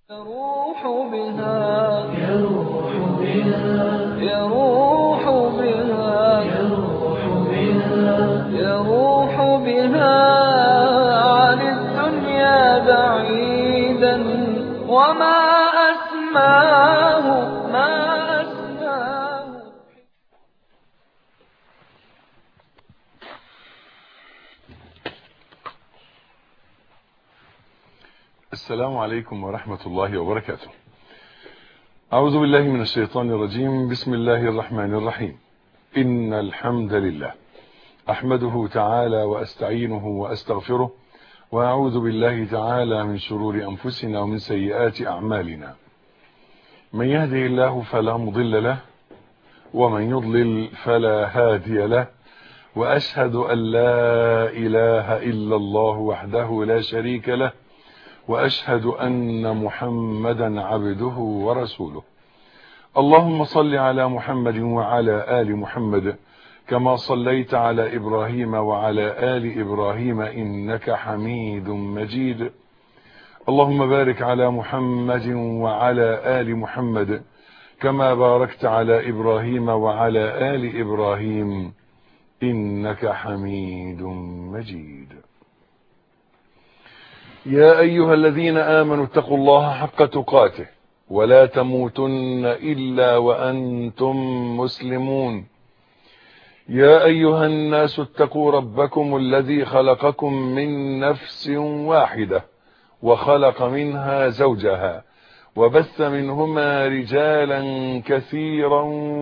يروح بها يروح بها يروح بها يروح بها يروح بها عن الدنيا بعيدا وما أسماه ما أسماه السلام عليكم ورحمة الله وبركاته أعوذ بالله من الشيطان الرجيم بسم الله الرحمن الرحيم إن الحمد لله أحمده تعالى وأستعينه وأستغفره وأعوذ بالله تعالى من شرور أنفسنا ومن سيئات أعمالنا من يهده الله فلا مضل له ومن يضلل فلا هادي له وأشهد أن لا إله إلا الله وحده لا شريك له وأشهد أن محمدا عبده ورسوله اللهم صل على محمد وعلى آل محمد كما صليت على إبراهيم وعلى آل إبراهيم إنك حميد مجيد اللهم بارك على محمد وعلى آل محمد كما باركت على إبراهيم وعلى آل إبراهيم إنك حميد مجيد يا أيها الذين آمنوا اتقوا الله حق تقاته ولا تموتن إلا وأنتم مسلمون يا أيها الناس اتقوا ربكم الذي خلقكم من نفس واحدة وخلق منها زوجها وبث منهما رجالا كثيرا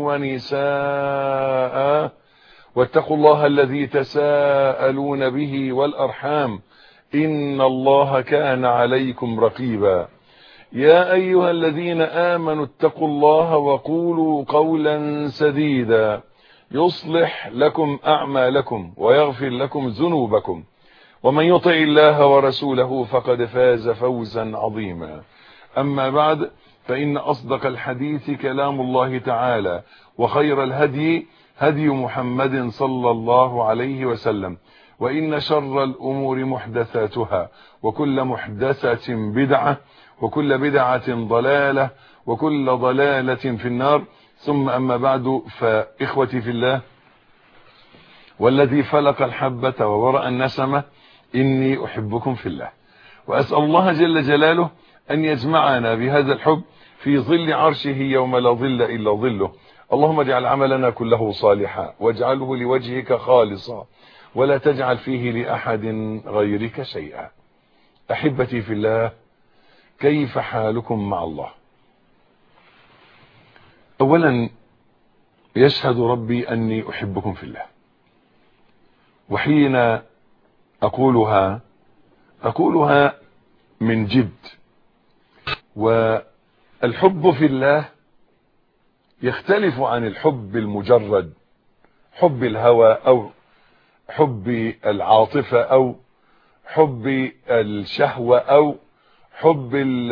ونساء واتقوا الله الذي تساءلون به والأرحام إن الله كان عليكم رقيبا يا أيها الذين آمنوا اتقوا الله وقولوا قولا سديدا يصلح لكم أعمالكم ويغفر لكم ذنوبكم ومن يطع الله ورسوله فقد فاز فوزا عظيما أما بعد فإن أصدق الحديث كلام الله تعالى وخير الهدي هدي محمد صلى الله عليه وسلم وإن شر الأمور محدثاتها وكل محدثة بدعة وكل بدعة ضلالة وكل ضلالة في النار ثم أما بعد فإخوتي في الله والذي فلق الحبة وورأ النسمة إني أحبكم في الله وأسأل الله جل جلاله أن يجمعنا بهذا الحب في ظل عرشه يوم لا ظل إلا ظله اللهم اجعل عملنا كله صالحا واجعله لوجهك خالصا ولا تجعل فيه لأحد غيرك شيئا أحبتي في الله كيف حالكم مع الله أولا يشهد ربي أني أحبكم في الله وحين أقولها أقولها من جد والحب في الله يختلف عن الحب المجرد حب الهوى أو حب العاطفة او حب الشهوة او حب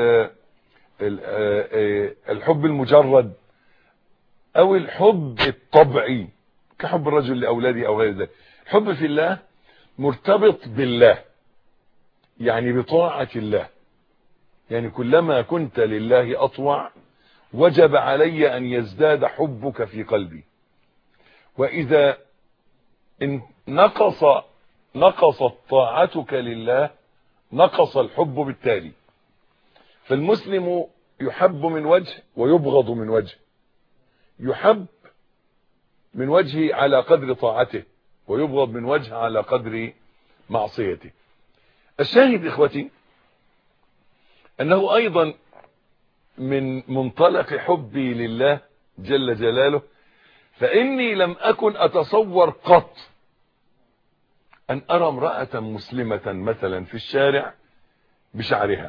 الحب المجرد او الحب الطبعي كحب الرجل لاولاده او غير ذلك الحب في الله مرتبط بالله يعني بطاعة الله يعني كلما كنت لله اطوع وجب علي ان يزداد حبك في قلبي واذا إن نقص نقصت طاعتك لله نقص الحب بالتالي فالمسلم يحب من وجه ويبغض من وجه يحب من وجه على قدر طاعته ويبغض من وجه على قدر معصيته الشاهد إخوتي أنه أيضا من منطلق حبي لله جل جلاله فإني لم أكن أتصور قط أن أرى امرأة مسلمة مثلا في الشارع بشعرها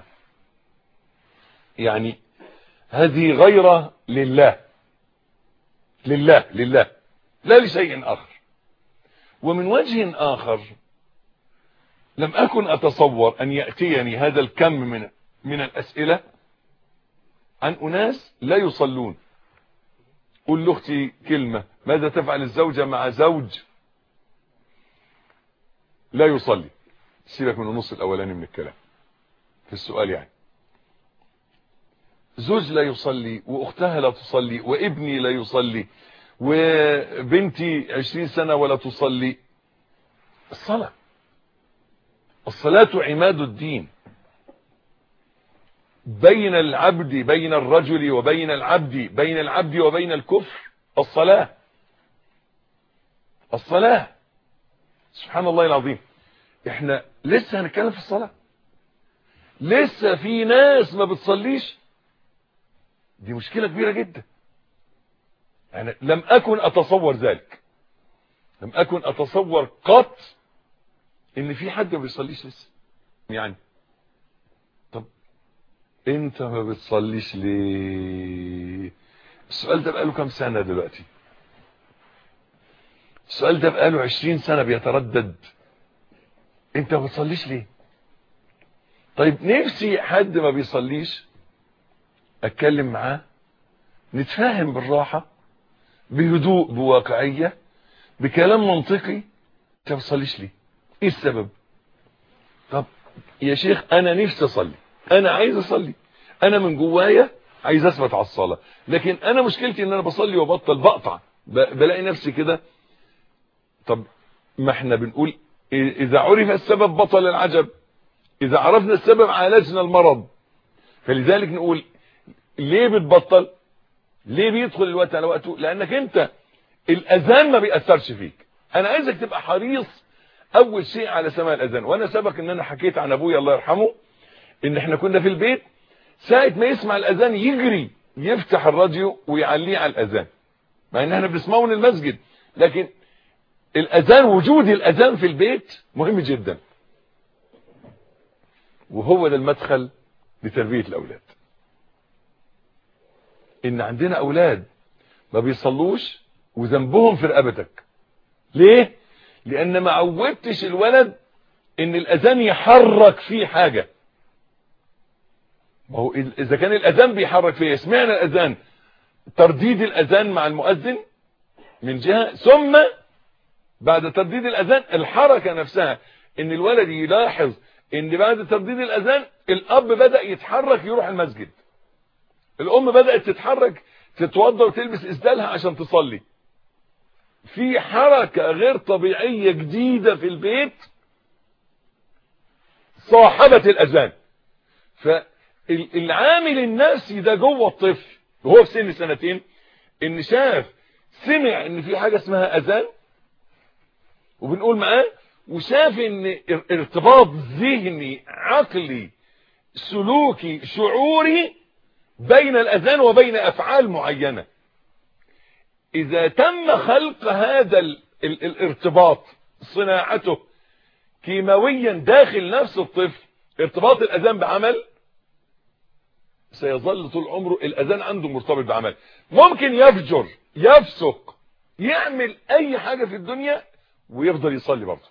يعني هذه غيرة لله لله لله لا لشيء آخر ومن وجه آخر لم أكن أتصور أن يأتيني هذا الكم من من الأسئلة عن أناس لا يصلون قل لاختي كلمة ماذا تفعل الزوجة مع زوج لا يصلي سيبك من النص الاولاني من الكلام في السؤال يعني زوج لا يصلي واختها لا تصلي وابني لا يصلي وبنتي عشرين سنة ولا تصلي الصلاة الصلاة عماد الدين بين العبد بين الرجل وبين العبد بين العبد وبين الكفر الصلاة الصلاة سبحان الله العظيم احنا لسه هنتكلم في الصلاة لسه في ناس ما بتصليش دي مشكلة كبيرة جدا يعني لم أكن أتصور ذلك لم أكن أتصور قط إن في حد ما بيصليش لسه يعني طب أنت ما بتصليش ليه السؤال ده بقاله كام سنة دلوقتي السؤال ده بقاله عشرين سنة بيتردد أنت ما بتصليش ليه طيب نفسي حد ما بيصليش اتكلم معاه نتفاهم بالراحة بهدوء بواقعية بكلام منطقي انت ما بتصليش ليه ايه السبب طب يا شيخ انا نفسي اصلي انا عايز اصلي انا من جوايا عايز اثبت على الصلاة لكن انا مشكلتي ان انا بصلي وبطل بقطع بلاقي نفسي كده طب ما احنا بنقول اذا عرف السبب بطل العجب اذا عرفنا السبب عالجنا المرض فلذلك نقول ليه بتبطل ليه بيدخل الوقت على وقته لانك انت الاذان ما بيأثرش فيك انا عايزك تبقى حريص اول شيء على سماع الاذان وانا سبق ان انا حكيت عن ابويا الله يرحمه ان احنا كنا في البيت ساعة ما يسمع الاذان يجري يفتح الراديو ويعليه على الاذان مع ان احنا بنسمعه من المسجد لكن الاذان وجود الاذان في البيت مهم جدا وهو ده المدخل لتربية الاولاد ان عندنا اولاد ما بيصلوش وذنبهم في رقبتك ليه لان ما عودتش الولد ان الاذان يحرك فيه حاجة ما هو اذا كان الاذان بيحرك فيه سمعنا الاذان ترديد الاذان مع المؤذن من جهة ثم بعد ترديد الاذان الحركة نفسها ان الولد يلاحظ ان بعد ترديد الاذان الاب بدأ يتحرك يروح المسجد الام بدأت تتحرك تتوضى وتلبس اسدالها عشان تصلي في حركة غير طبيعية جديدة في البيت صاحبة الاذان فالعامل النفسي ده جوه الطفل وهو في سن سنتين ان شاف سمع ان في حاجة اسمها اذان وبنقول معاه وشاف ان ارتباط ذهني عقلي سلوكي شعوري بين الاذان وبين افعال معينة اذا تم خلق هذا ال ال الارتباط صناعته كيماويا داخل نفس الطفل ارتباط الاذان بعمل سيظل طول عمره الاذان عنده مرتبط بعمل ممكن يفجر يفسق يعمل اي حاجة في الدنيا ويفضل يصلي برضه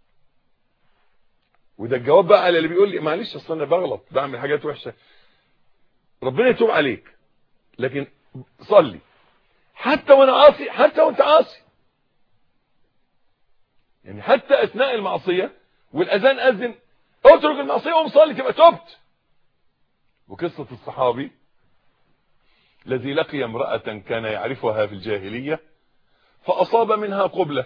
وده الجواب بقى على اللي بيقول لي معلش اصل انا بغلط بعمل حاجات وحشه ربنا يتوب عليك لكن صلي حتى وانا عاصي حتى وانت عاصي يعني حتى اثناء المعصيه والاذان اذن اترك المعصيه وقوم صلي تبقى تبت وقصه الصحابي الذي لقي امراه كان يعرفها في الجاهليه فاصاب منها قبله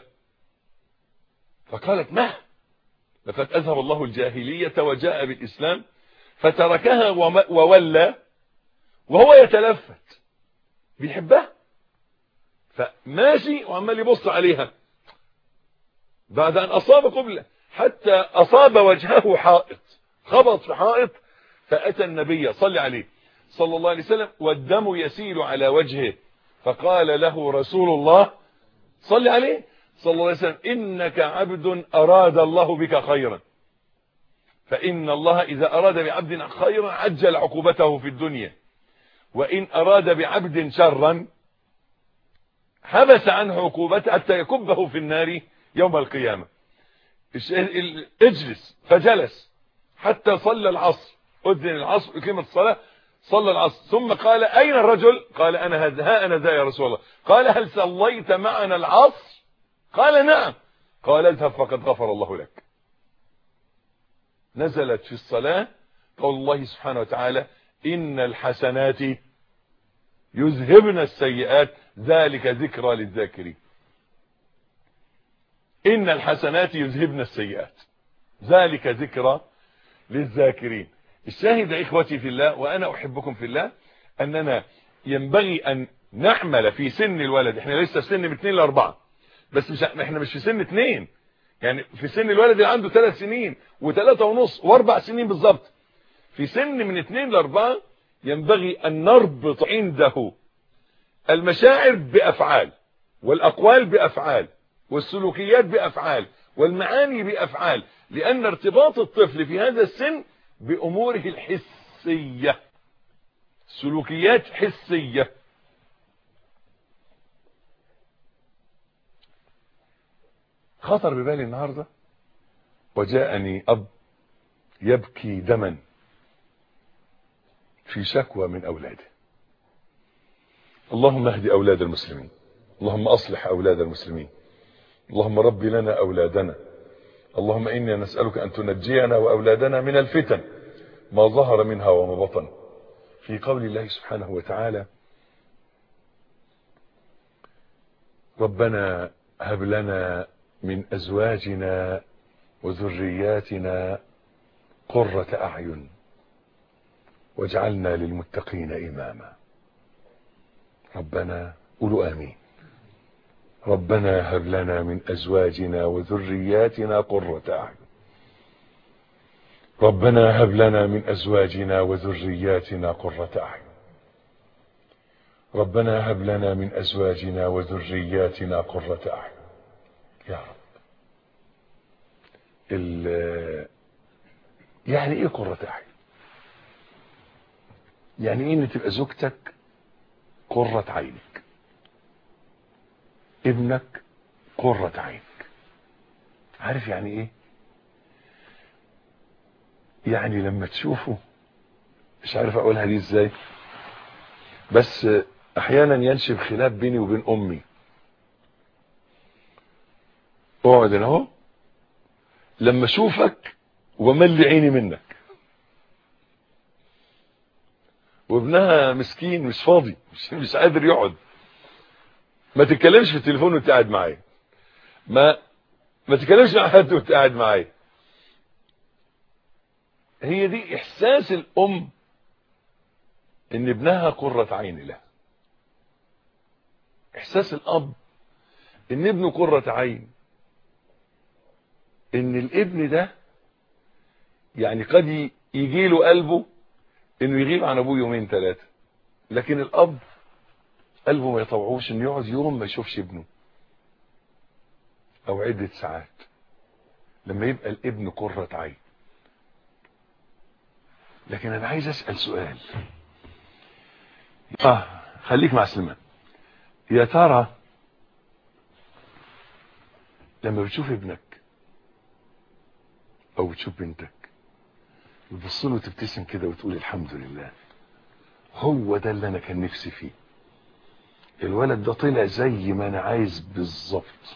فقالت ما لقد أذهب الله الجاهلية وجاء بالإسلام فتركها وولى وهو يتلفت بيحبها فماشي وعمال يبص عليها بعد أن أصاب قبلة حتى أصاب وجهه حائط خبط في حائط فأتى النبي صلى عليه صلى الله عليه وسلم والدم يسيل على وجهه فقال له رسول الله صلى عليه صلى الله عليه وسلم إنك عبد أراد الله بك خيرا فإن الله إذا أراد بعبد خيرا عجل عقوبته في الدنيا وإن أراد بعبد شرا حبس عنه عقوبته حتى يكبه في النار يوم القيامة اجلس فجلس حتى صلى العصر أذن العصر قيمة الصلاة صلى العصر ثم قال أين الرجل قال أنا ها أنا ذا يا رسول الله قال هل صليت معنا العصر قال نعم قال اذهب فقد غفر الله لك نزلت في الصلاة قول الله سبحانه وتعالى إن الحسنات يذهبن السيئات ذلك ذكرى للذاكرين إن الحسنات يذهبن السيئات ذلك ذكرى للذاكرين الشاهد إخوتي في الله وأنا أحبكم في الله أننا ينبغي أن نعمل في سن الولد احنا لسه في سن من 2 ل 4 بس مش احنا مش في سن 2 يعني في سن الولد اللي عنده 3 سنين و3 ونص واربع سنين بالظبط في سن من 2 ل 4 ينبغي أن نربط عنده المشاعر بأفعال والأقوال بأفعال والسلوكيات بأفعال والمعاني بأفعال لأن ارتباط الطفل في هذا السن بأموره الحسية سلوكيات حسية خطر ببالي النهاردة وجاءني أب يبكي دما في شكوى من أولاده اللهم اهد أولاد المسلمين اللهم أصلح أولاد المسلمين اللهم ربي لنا أولادنا اللهم إنا نسألك أن تنجينا وأولادنا من الفتن ما ظهر منها وما بطن في قول الله سبحانه وتعالى ربنا هب لنا من أزواجنا وذرياتنا قرة أعين واجعلنا للمتقين إماما ربنا قولوا آمين ربنا هب لنا من أزواجنا وذرياتنا قرة أعين ربنا هب لنا من أزواجنا وذرياتنا قرة أعين ربنا هب لنا من أزواجنا وذرياتنا قرة أعين يا رب ال يعني ايه قرة أعين يعني ايه ان تبقى زوجتك قرة عينك ابنك قرة عينك عارف يعني ايه يعني لما تشوفه مش عارف اقولها دي ازاي بس احيانا ينشب خلاف بيني وبين امي اقعد هنا اهو لما اشوفك وملي عيني منك وابنها مسكين مش فاضي مش, مش قادر يقعد ما تتكلمش في التليفون وانت قاعد معايا ما ما تتكلمش مع حد وانت قاعد معايا هي دي احساس الام ان ابنها قرة عين لها احساس الاب ان ابنه قرة عين ان الابن ده يعني قد يجي له قلبه انه يغيب عن ابوه يومين ثلاثة لكن الاب قلبه ما يطوعوش انه يقعد يوم ما يشوفش ابنه او عدة ساعات لما يبقى الابن قرة عين لكن انا عايز اسأل سؤال اه خليك مع سلمان يا ترى لما بتشوف ابنك او بتشوف بنتك وتبص له وتبتسم كده وتقول الحمد لله هو ده اللي انا كان نفسي فيه الولد ده طلع زي ما انا عايز بالظبط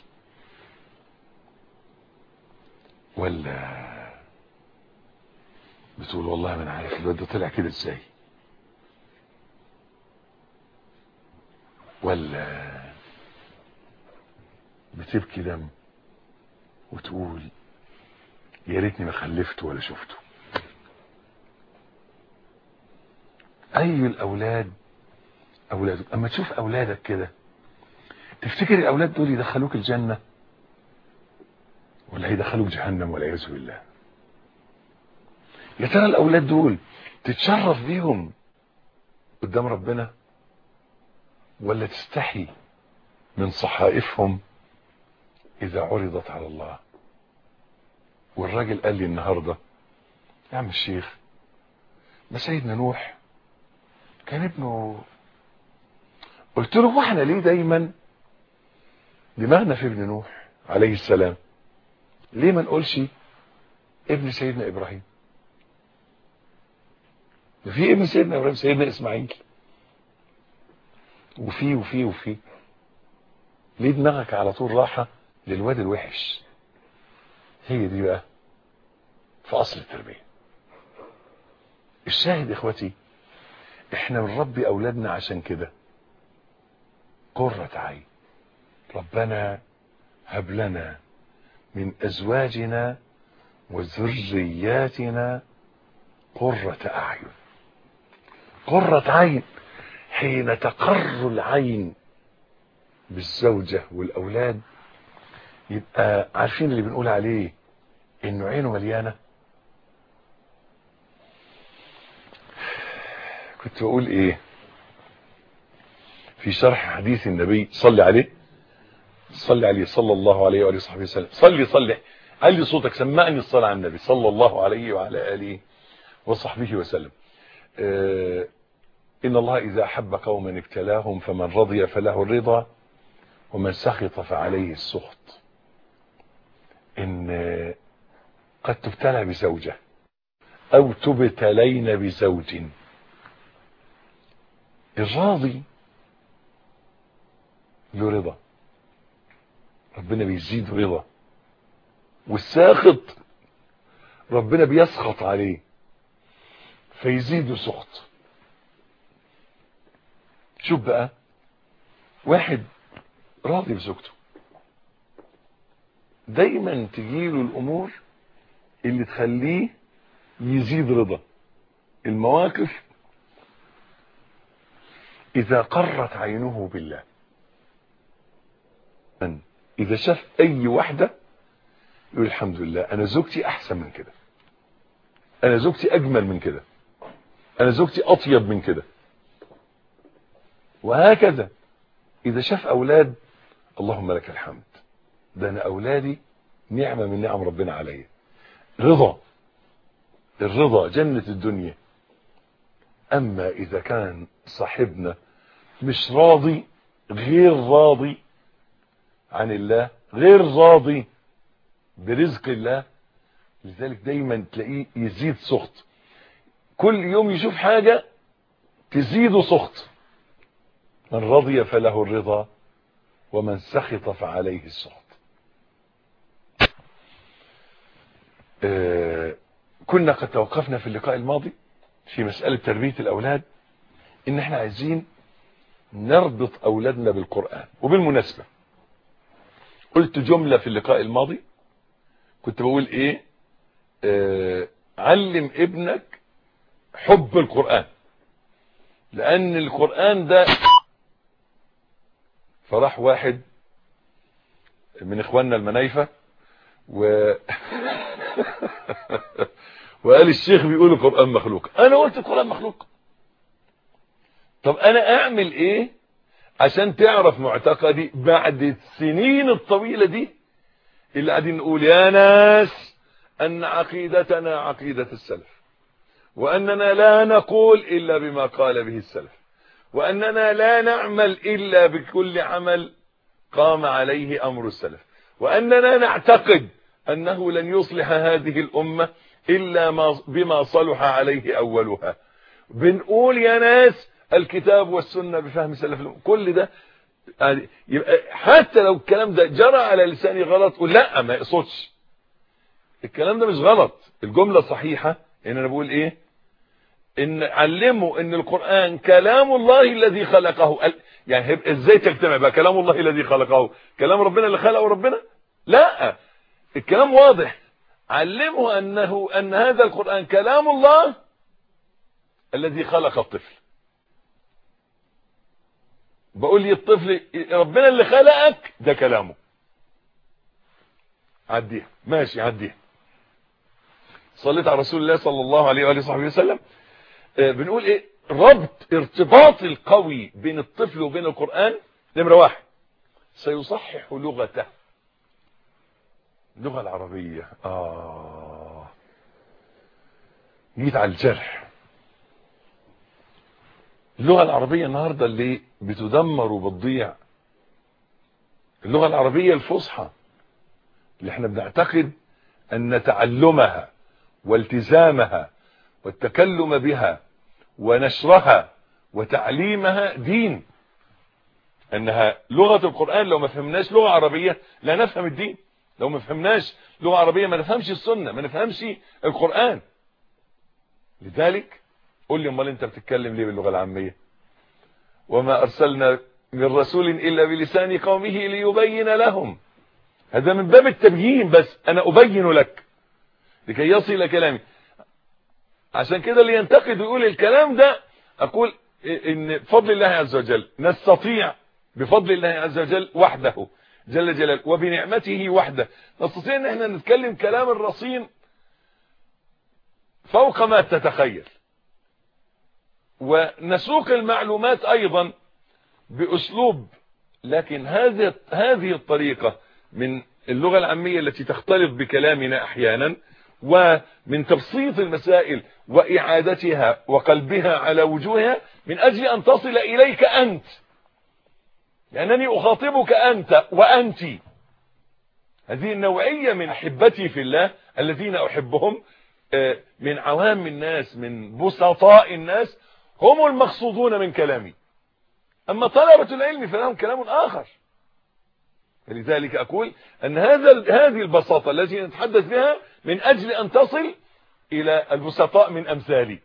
ولا بتقول والله ما انا عارف الولد ده طلع كده ازاي ولا بتبكي دم وتقول يا ريتني ما خلفته ولا شفته اي الاولاد اولادك اما تشوف اولادك كده تفتكر الاولاد دول يدخلوك الجنة ولا هيدخلوك جهنم والعياذ بالله يا ترى الاولاد دول تتشرف بيهم قدام ربنا ولا تستحي من صحائفهم اذا عرضت على الله والراجل قال لي النهاردة يا عم الشيخ ما سيدنا نوح كان ابنه قلت له واحنا ليه دايما دماغنا في ابن نوح عليه السلام ليه ما نقولش ابن سيدنا ابراهيم في ابن سيدنا ابراهيم سيدنا اسماعيل وفي وفي وفي ليه دماغك على طول راحة للواد الوحش هي دي بقى في اصل التربية الشاهد اخوتي احنا بنربي اولادنا عشان كده قرة عين ربنا هب لنا من ازواجنا وذرياتنا قرة اعين قرة عين حين تقر العين بالزوجة والاولاد يبقى عارفين اللي بنقول عليه انه عينه مليانة كنت بقول ايه في شرح حديث النبي صلي عليه صلي عليه صلى الله عليه وآله وصحبه وسلم صلي صلي علي صوتك سمعني الصلاة على النبي صلى الله عليه وعلى آله وصحبه وسلم آه إن الله إذا أحب قوما ابتلاهم فمن رضي فله الرضا ومن سخط فعليه السخط إن آه قد تبتلى بزوجة أو تبتلين بزوج الراضي له رضا ربنا بيزيد رضا والساخط ربنا بيسخط عليه فيزيد سخط شوف بقى واحد راضي بزوجته دايما تجيله الامور اللي تخليه يزيد رضا المواقف اذا قرت عينه بالله من اذا شاف اي واحدة يقول الحمد لله انا زوجتي احسن من كده انا زوجتي اجمل من كده انا زوجتي اطيب من كده وهكذا اذا شاف اولاد اللهم لك الحمد ده انا اولادي نعمة من نعم ربنا عليا رضا الرضا جنة الدنيا اما اذا كان صاحبنا مش راضي غير راضي عن الله غير راضي برزق الله لذلك دايما تلاقيه يزيد سخط كل يوم يشوف حاجة تزيد سخط من رضي فله الرضا ومن سخط فعليه السخط آه كنا قد توقفنا في اللقاء الماضي في مسألة تربية الأولاد إن احنا عايزين نربط أولادنا بالقرآن وبالمناسبة قلت جملة في اللقاء الماضي كنت بقول ايه آه علم ابنك حب القرآن لان القرآن ده فراح واحد من اخواننا المنايفة و وقال الشيخ بيقول القرآن مخلوق انا قلت القرآن مخلوق طب انا اعمل ايه عشان تعرف معتقدي بعد السنين الطويلة دي اللي قاعدين نقول يا ناس ان عقيدتنا عقيدة السلف واننا لا نقول الا بما قال به السلف واننا لا نعمل الا بكل عمل قام عليه امر السلف واننا نعتقد انه لن يصلح هذه الامة الا ما بما صلح عليه اولها بنقول يا ناس الكتاب والسنة بفهم سلف الأمة كل ده يبقى حتى لو الكلام ده جرى على لساني غلط قول لا ما يقصدش الكلام ده مش غلط الجملة صحيحة ان انا بقول ايه ان علموا ان القرآن كلام الله الذي خلقه يعني هيبقى ازاي تجتمع بقى كلام الله الذي خلقه كلام ربنا اللي خلقه ربنا لا الكلام واضح علموا انه ان هذا القرآن كلام الله الذي خلق الطفل بقول لي الطفل ربنا اللي خلقك ده كلامه عديها ماشي عديها صليت على رسول الله صلى الله عليه وآله وصحبه وسلم آه بنقول ايه ربط ارتباط القوي بين الطفل وبين القرآن نمرة واحد سيصحح لغته اللغة العربية آه جيت على الجرح اللغة العربية النهاردة اللي بتدمر وبتضيع اللغة العربية الفصحى اللي احنا بنعتقد ان تعلمها والتزامها والتكلم بها ونشرها وتعليمها دين انها لغة القرآن لو ما فهمناش لغة عربية لا نفهم الدين لو ما فهمناش لغة عربية ما نفهمش السنة ما نفهمش القرآن لذلك قول لي امال انت بتتكلم ليه باللغه العاميه وما ارسلنا من رسول الا بلسان قومه ليبين لهم هذا من باب التبيين بس انا ابين لك لكي يصل كلامي عشان كده اللي ينتقد ويقول الكلام ده اقول ان بفضل الله عز وجل نستطيع بفضل الله عز وجل وحده جل جلاله وبنعمته وحده نستطيع ان احنا نتكلم كلام الرصين فوق ما تتخيل ونسوق المعلومات ايضا باسلوب لكن هذه هذه الطريقه من اللغه العاميه التي تختلط بكلامنا احيانا ومن تبسيط المسائل واعادتها وقلبها على وجوهها من اجل ان تصل اليك انت لانني اخاطبك انت وانت هذه النوعيه من احبتي في الله الذين احبهم من عوام الناس من بسطاء الناس هم المقصودون من كلامي اما طلبة العلم فلهم كلام اخر فلذلك اقول ان هذا هذه البساطة التي نتحدث بها من اجل ان تصل الى البسطاء من امثالي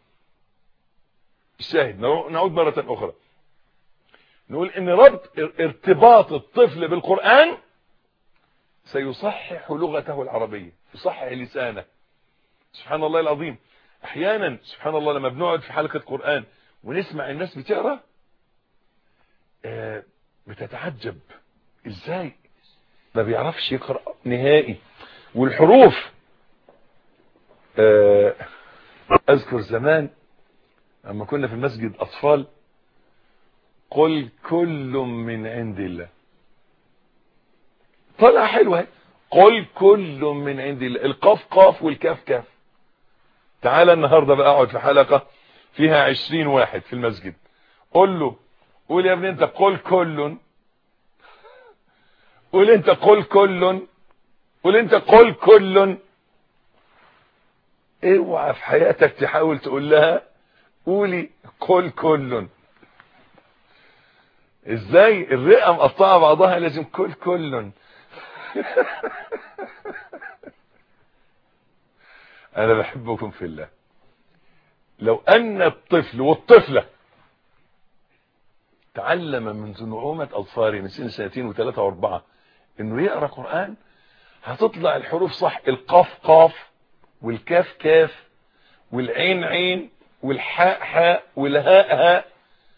الشاهد نعود مرة اخرى نقول ان ربط ارتباط الطفل بالقرآن سيصحح لغته العربية يصحح لسانه سبحان الله العظيم احيانا سبحان الله لما بنقعد في حلقة قرآن ونسمع الناس بتقرأ آه بتتعجب ازاي ما بيعرفش يقرأ نهائي والحروف آه اذكر زمان لما كنا في المسجد اطفال قل كل من عند الله طلع حلوة قل كل من عند الله القاف قاف والكاف كاف تعالى النهاردة بقى اقعد في حلقة فيها عشرين واحد في المسجد قل له قول يا ابني انت قل كل قول انت قل كل قول انت قل كل اوعى في حياتك تحاول تقول لها قولي قل كل ازاي الرئه مقطعه بعضها لازم كل كل انا بحبكم في الله لو ان الطفل والطفله تعلم منذ نعومة اظفاره من سن سنتين وثلاثة واربعة انه يقرأ قرآن هتطلع الحروف صح القاف قاف والكاف كاف والعين عين والحاء حاء والهاء هاء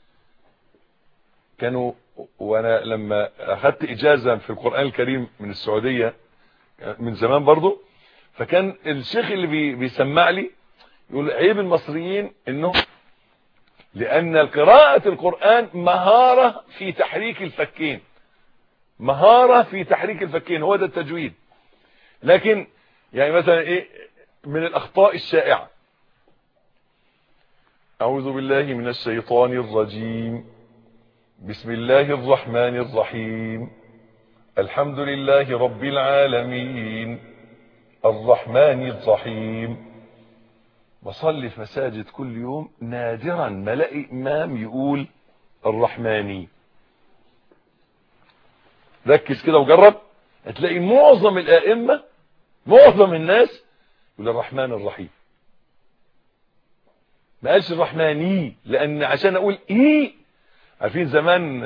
كانوا وانا لما اخذت اجازة في القرآن الكريم من السعودية من زمان برضو فكان الشيخ اللي بي بيسمع لي يقول عيب المصريين انه لان قراءة القرآن مهارة في تحريك الفكين مهارة في تحريك الفكين هو ده التجويد لكن يعني مثلا ايه من الاخطاء الشائعة اعوذ بالله من الشيطان الرجيم بسم الله الرحمن الرحيم الحمد لله رب العالمين الرحمن الرحيم بصلي في مساجد كل يوم نادرا ما الاقي امام يقول الرحماني ركز كده وجرب هتلاقي معظم الائمه معظم الناس يقول الرحمن الرحيم ما قالش الرحماني لان عشان اقول ايه عارفين زمان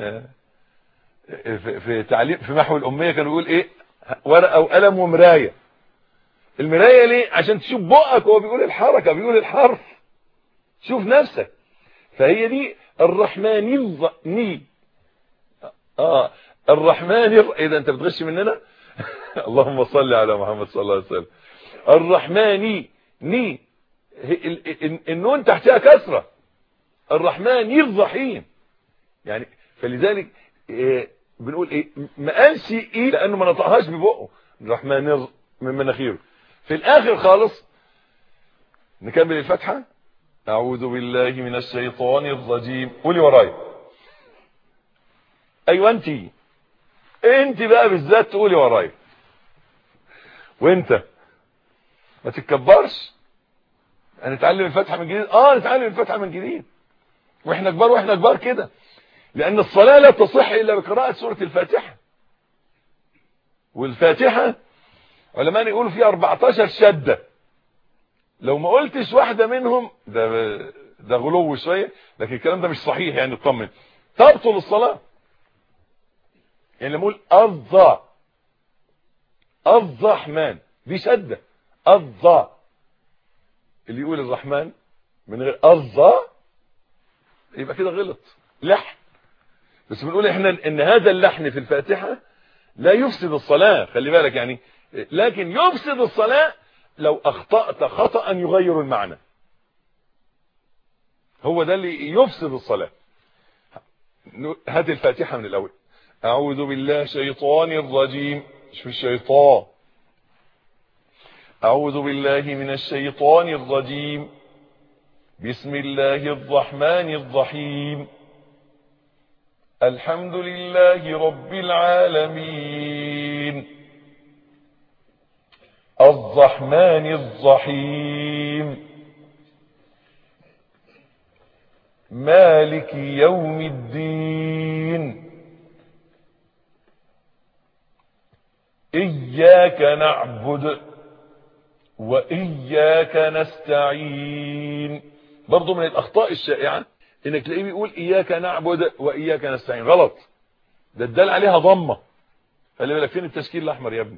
في تعليم في محو الاميه كانوا يقول ايه ورقه وقلم ومرايه المرايه ليه عشان تشوف بقك وهو بيقول الحركه بيقول الحرف شوف نفسك فهي دي الرحماني ني اه الرحمن ايه ده انت بتغش مننا اللهم صل على محمد صلى الله عليه وسلم الرحماني ني النون تحتها كسره الرحمن الرحيم يعني فلذلك إيه بنقول ايه ما قالش ايه لانه ما نطقهاش ببقه الرحمن من مناخيره في الاخر خالص نكمل الفتحه اعوذ بالله من الشيطان الرجيم قولي ورايا ايوه انت انت بقى بالذات تقولي ورايا وانت ما تتكبرش هنتعلم الفتحه من جديد اه نتعلم الفتحه من جديد واحنا كبار واحنا كبار كده لان الصلاه لا تصح الا بقراءه سوره الفاتحه والفاتحه علماء يقولوا فيها 14 شده لو ما قلتش واحده منهم ده ده غلو شويه لكن الكلام ده مش صحيح يعني اطمن تبطل الصلاه يعني لما اقول الظا الرحمن دي شده الظا اللي يقول الرحمن من غير الظا يبقى كده غلط لحن بس بنقول احنا ان هذا اللحن في الفاتحه لا يفسد الصلاه خلي بالك يعني لكن يفسد الصلاه لو اخطات خطا يغير المعنى هو ده اللي يفسد الصلاه هات الفاتحه من الاول اعوذ بالله شيطان الرجيم مش في الشيطان اعوذ بالله من الشيطان الرجيم بسم الله الرحمن الرحيم الحمد لله رب العالمين الرحمن الرحيم مالك يوم الدين إياك نعبد وإياك نستعين برضو من الأخطاء الشائعة انك تلاقيه بيقول اياك نعبد واياك نستعين غلط ده الدال عليها ضمه خلي بالك فين التشكيل الاحمر يا ابني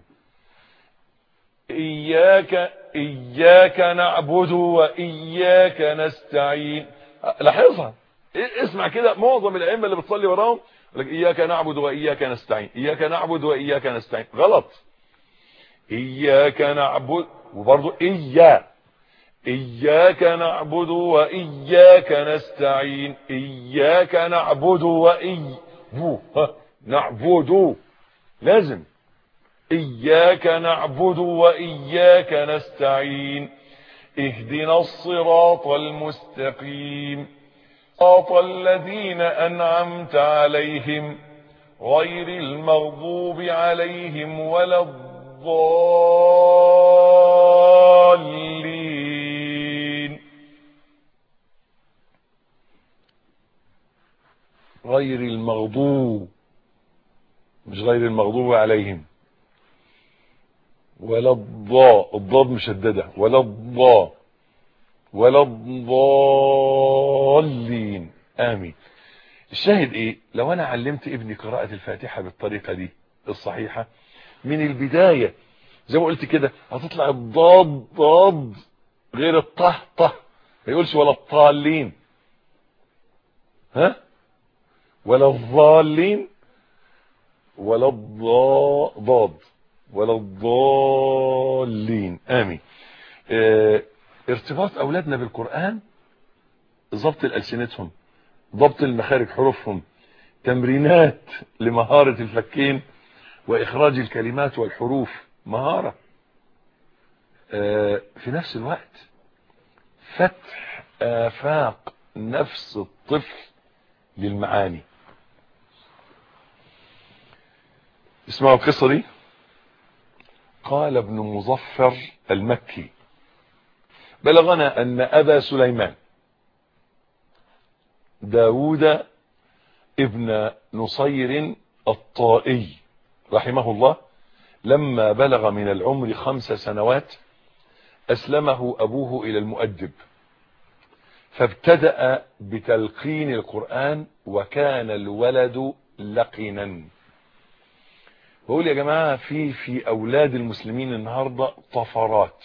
اياك اياك نعبد واياك نستعين لاحظها اسمع كده معظم الائمه اللي بتصلي وراهم يقول لك اياك نعبد واياك نستعين اياك نعبد واياك نستعين غلط اياك نعبد وبرضه اياك إياك نعبد وإياك نستعين إياك نعبد وإي نعبد لازم إياك نعبد وإياك نستعين اهدنا الصراط المستقيم صراط الذين أنعمت عليهم غير المغضوب عليهم ولا الضالين غير المغضوب مش غير المغضوب عليهم ولا الضاء الضاد مشددة ولا الضاء ولا الضالين آمين الشاهد ايه لو انا علمت ابني قراءة الفاتحة بالطريقة دي الصحيحة من البداية زي ما قلت كده هتطلع الضاد ضاد غير الطه طه ما يقولش ولا الطالين ها ولا الضالين ولا الضاد ضاد ولا الضالين امين اه ارتباط اولادنا بالقرآن ضبط الالسنتهم ضبط المخارج حروفهم تمرينات لمهارة الفكين واخراج الكلمات والحروف مهارة اه في نفس الوقت فتح افاق نفس الطفل للمعاني اسمعوا القصة دي قال ابن مظفر المكي بلغنا ان ابا سليمان داود ابن نصير الطائي رحمه الله لما بلغ من العمر خمس سنوات اسلمه ابوه الى المؤدب فابتدأ بتلقين القرآن وكان الولد لقنا بقول يا جماعة في في اولاد المسلمين النهاردة طفرات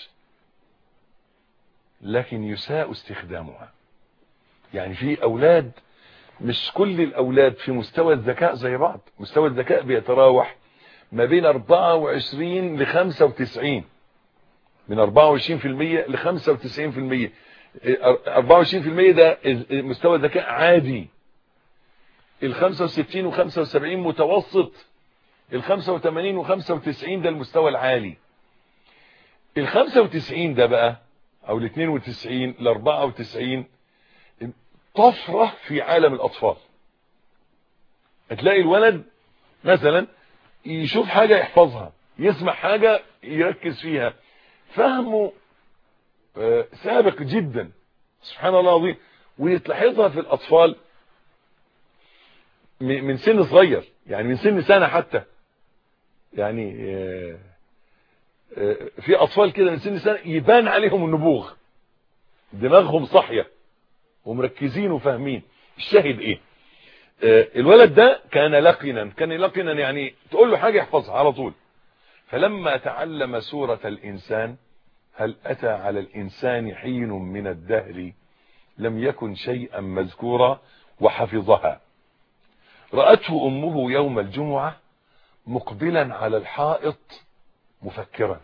لكن يساء استخدامها يعني في اولاد مش كل الاولاد في مستوى الذكاء زي بعض مستوى الذكاء بيتراوح ما بين 24 ل 95 من 24% ل 95% 24% ده مستوى ذكاء عادي ال 65 و 75 متوسط ال 85 و 95 ده المستوى العالي ال 95 ده بقى او ال 92 ل 94 طفرة في عالم الاطفال هتلاقي الولد مثلا يشوف حاجة يحفظها يسمع حاجة يركز فيها فهمه سابق جدا سبحان الله العظيم ويتلاحظها في الاطفال من سن صغير يعني من سن سنة حتى يعني في اطفال كده من سن سنة يبان عليهم النبوغ دماغهم صحية ومركزين وفاهمين الشاهد ايه آه الولد ده كان لقنا كان لقنا يعني تقول له حاجة يحفظها على طول فلما تعلم سورة الإنسان هل أتى على الإنسان حين من الدهر لم يكن شيئا مذكورا وحفظها رأته أمه يوم الجمعة مقبلا على الحائط مفكرا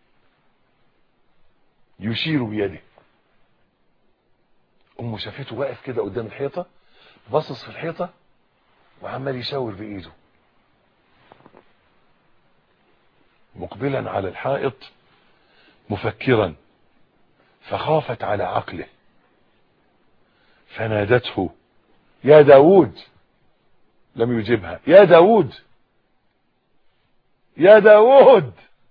يشير بيده أمه شافته واقف كده قدام الحيطة باصص في الحيطة وعمال يشاور بإيده مقبلا على الحائط مفكرا فخافت على عقله فنادته يا داود لم يجبها يا داود يا داود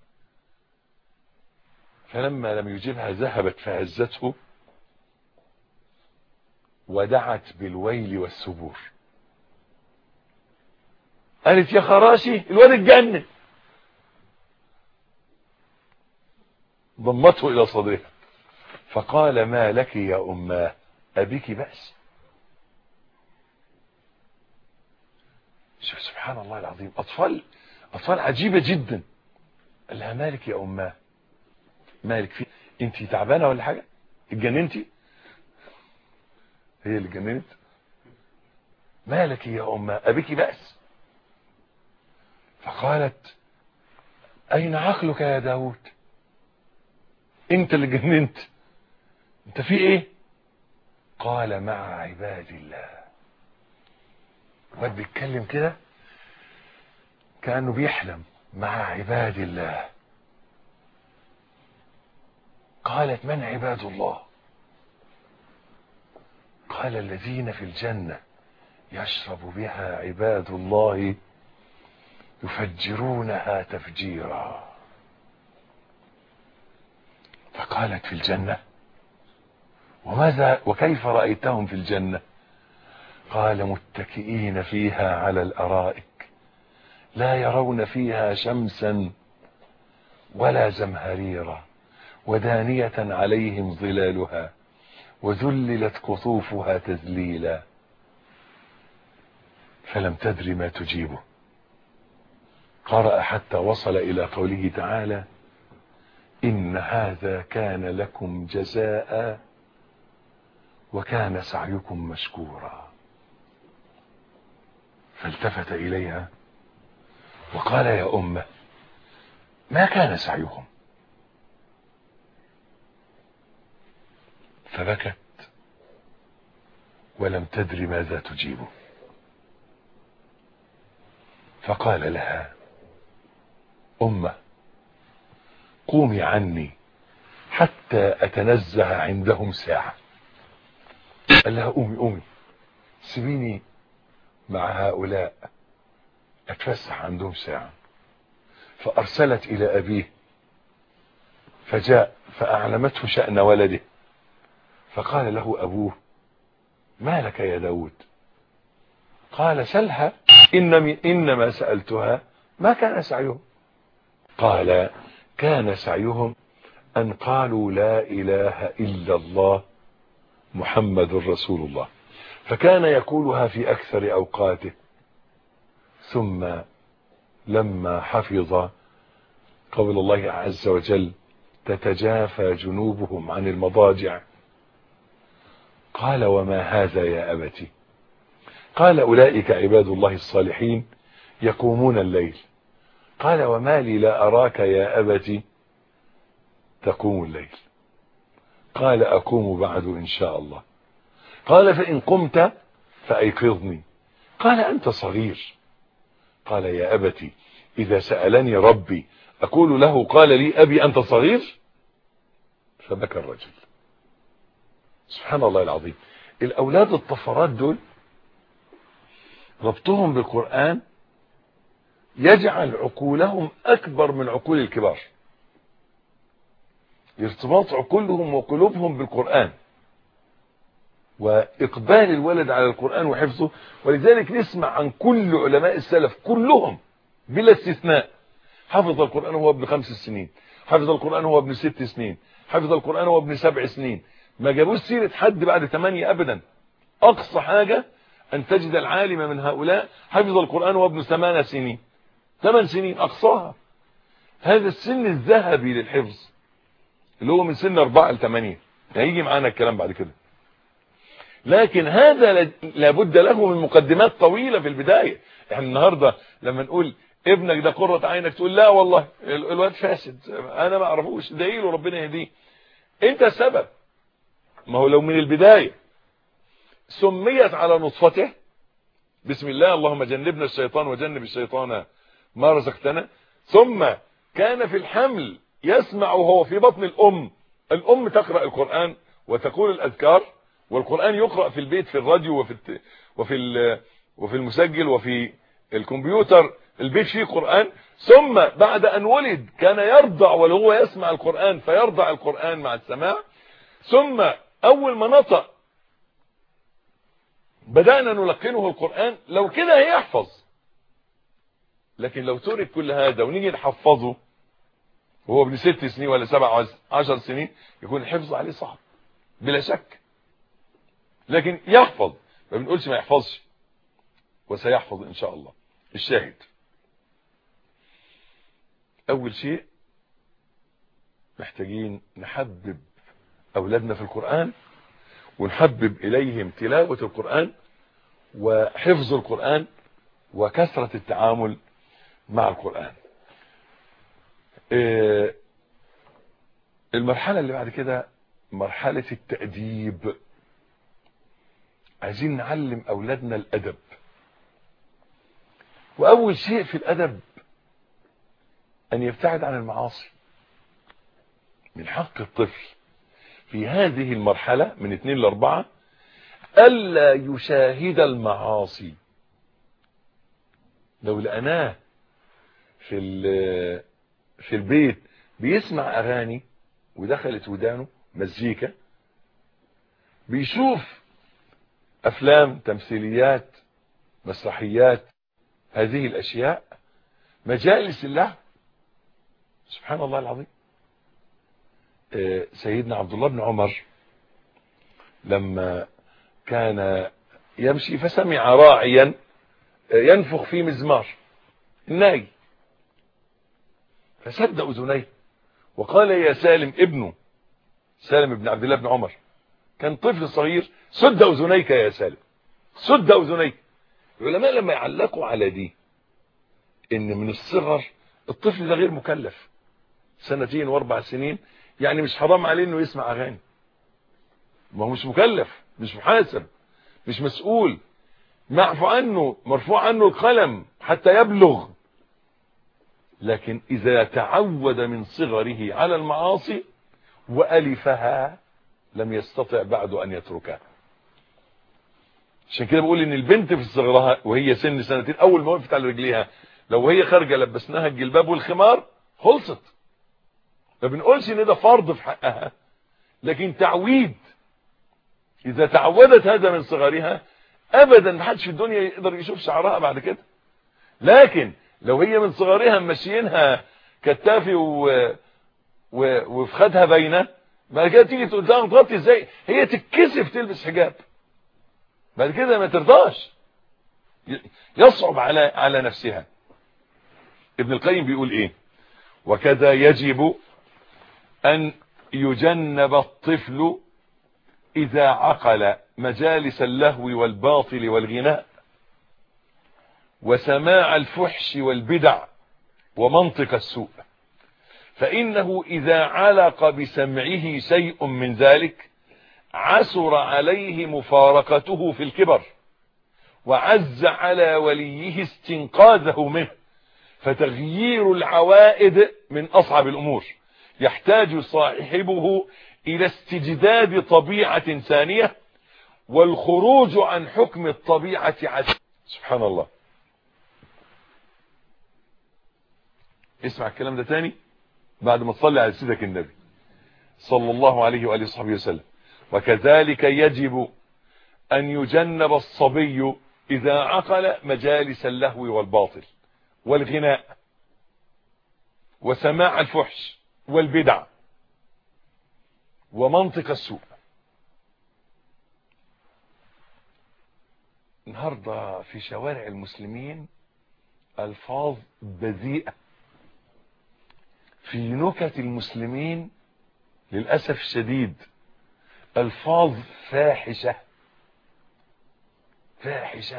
فلما لم يجبها ذهبت فهزته ودعت بالويل والسبور قالت يا خراشي الواد اتجنن ضمته الى صدرها فقال ما لك يا اماه ابيك بأس شوف سبحان الله العظيم اطفال اطفال عجيبة جدا قال لها مالك يا اماه مالك في انت تعبانة ولا حاجة اتجننتي هي اللي اتجننت مالك يا اماه ابيك بأس فقالت اين عقلك يا داود انت اللي جننت انت في ايه قال مع عباد الله الواد بيتكلم كده كانه بيحلم مع عباد الله قالت من عباد الله قال الذين في الجنة يشرب بها عباد الله يفجرونها تفجيرا فقالت في الجنة وماذا وكيف رأيتهم في الجنة قال متكئين فيها على الأرائك لا يرون فيها شمسا ولا زمهريرا ودانية عليهم ظلالها وذللت قطوفها تذليلا فلم تدر ما تجيبه قرأ حتى وصل إلى قوله تعالى إن هذا كان لكم جزاء وكان سعيكم مشكورا فالتفت إليها وقال يا أمة ما كان سعيكم فبكت ولم تدر ماذا تجيبه فقال لها أمة قومي عني حتى أتنزه عندهم ساعة قال لها قومي قومي سيبيني مع هؤلاء أتفسح عندهم ساعة فأرسلت إلى أبيه فجاء فأعلمته شأن ولده فقال له أبوه ما لك يا داود قال سلها إنما, إنما سألتها ما كان سعيهم قال كان سعيهم أن قالوا لا إله إلا الله محمد رسول الله فكان يقولها في أكثر أوقاته ثم لما حفظ قول الله عز وجل تتجافى جنوبهم عن المضاجع قال وما هذا يا أبتي قال أولئك عباد الله الصالحين يقومون الليل قال وما لي لا أراك يا أبتي تقوم الليل قال أقوم بعد إن شاء الله قال فإن قمت فأيقظني قال أنت صغير قال يا أبتي إذا سألني ربي أقول له قال لي أبي أنت صغير فبكى الرجل سبحان الله العظيم الأولاد الطفرات دول ربطهم بالقرآن يجعل عقولهم أكبر من عقول الكبار ارتباط عقولهم وقلوبهم بالقرآن وإقبال الولد على القرآن وحفظه ولذلك نسمع عن كل علماء السلف كلهم بلا استثناء حفظ القرآن وهو ابن خمس سنين حفظ القرآن وهو ابن ست سنين حفظ القرآن وهو ابن سبع سنين ما جابوش سيرة حد بعد ثمانية ابدا اقصى حاجة ان تجد العالم من هؤلاء حفظ القرآن وابن ثمان سنين ثمان سنين اقصاها هذا السن الذهبي للحفظ اللي هو من سن اربعة لثمانية هيجي معانا الكلام بعد كده لكن هذا لابد له من مقدمات طويلة في البداية احنا النهاردة لما نقول ابنك ده قرة عينك تقول لا والله الواد فاسد انا ما اعرفوش ادعيله ربنا يهديه انت السبب ما هو لو من البداية سميت على نطفته بسم الله اللهم جنبنا الشيطان وجنب الشيطان ما رزقتنا ثم كان في الحمل يسمع وهو في بطن الام الام تقرأ القرآن وتقول الاذكار والقرآن يقرأ في البيت في الراديو وفي الت... وفي وفي المسجل وفي الكمبيوتر البيت فيه قرآن ثم بعد أن ولد كان يرضع وهو يسمع القرآن فيرضع القرآن مع السماع ثم أول ما نطق بدأنا نلقنه القرآن لو كده هيحفظ لكن لو ترك كل هذا ونيجي نحفظه وهو ابن ست سنين ولا سبع عشر سنين يكون الحفظ عليه صعب بلا شك لكن يحفظ ما بنقولش ما يحفظش وسيحفظ ان شاء الله الشاهد اول شيء محتاجين نحبب اولادنا في القرآن ونحبب اليهم تلاوة القرآن وحفظ القرآن وكثرة التعامل مع القرآن المرحلة اللي بعد كده مرحلة التأديب عايزين نعلم اولادنا الادب واول شيء في الادب ان يبتعد عن المعاصي من حق الطفل في هذه المرحلة من اثنين لاربعة الا يشاهد المعاصي لو لقناه في في البيت بيسمع اغاني ودخلت ودانه مزيكا بيشوف افلام تمثيليات مسرحيات هذه الاشياء مجالس الله سبحان الله العظيم سيدنا عبد الله بن عمر لما كان يمشي فسمع راعيا ينفخ في مزمار الناي فسد اذنيه وقال يا سالم ابنه سالم بن عبد الله بن عمر كان طفل صغير سد اذنيك يا سالم سد اذنيك العلماء لما يعلقوا على دي ان من الصغر الطفل ده غير مكلف سنتين واربع سنين يعني مش حرام عليه انه يسمع اغاني ما هو مش مكلف مش محاسب مش مسؤول معفو عنه مرفوع عنه القلم حتى يبلغ لكن اذا تعود من صغره على المعاصي والفها لم يستطع بعد ان يتركها عشان كده بقول ان البنت في صغرها وهي سن سنتين اول ما وقفت على رجليها لو هي خارجه لبسناها الجلباب والخمار خلصت ما بنقولش ان ده فرض في حقها لكن تعويد اذا تعودت هذا من صغرها ابدا ما حدش في الدنيا يقدر يشوف شعرها بعد كده لكن لو هي من صغرها ماشيينها كتافي و... و... وفي خدها باينه بعد كده تيجي تقول لها تغطي ازاي هي تتكسف تلبس حجاب بعد كده ما ترضاش يصعب على على نفسها ابن القيم بيقول ايه وكذا يجب ان يجنب الطفل اذا عقل مجالس اللهو والباطل والغناء وسماع الفحش والبدع ومنطق السوء فانه اذا علق بسمعه شيء من ذلك عسر عليه مفارقته في الكبر وعز على وليه استنقاذه منه فتغيير العوائد من اصعب الامور يحتاج صاحبه الى استجداد طبيعة ثانية والخروج عن حكم الطبيعة عز سبحان الله اسمع الكلام ده تاني بعد ما تصلي على سيدك النبي صلى الله عليه وآله وصحبه وسلم وكذلك يجب أن يجنب الصبي إذا عقل مجالس اللهو والباطل والغناء وسماع الفحش والبدع ومنطق السوء النهاردة في شوارع المسلمين الفاظ بذيئة في نكت المسلمين للأسف الشديد الفاظ فاحشة فاحشة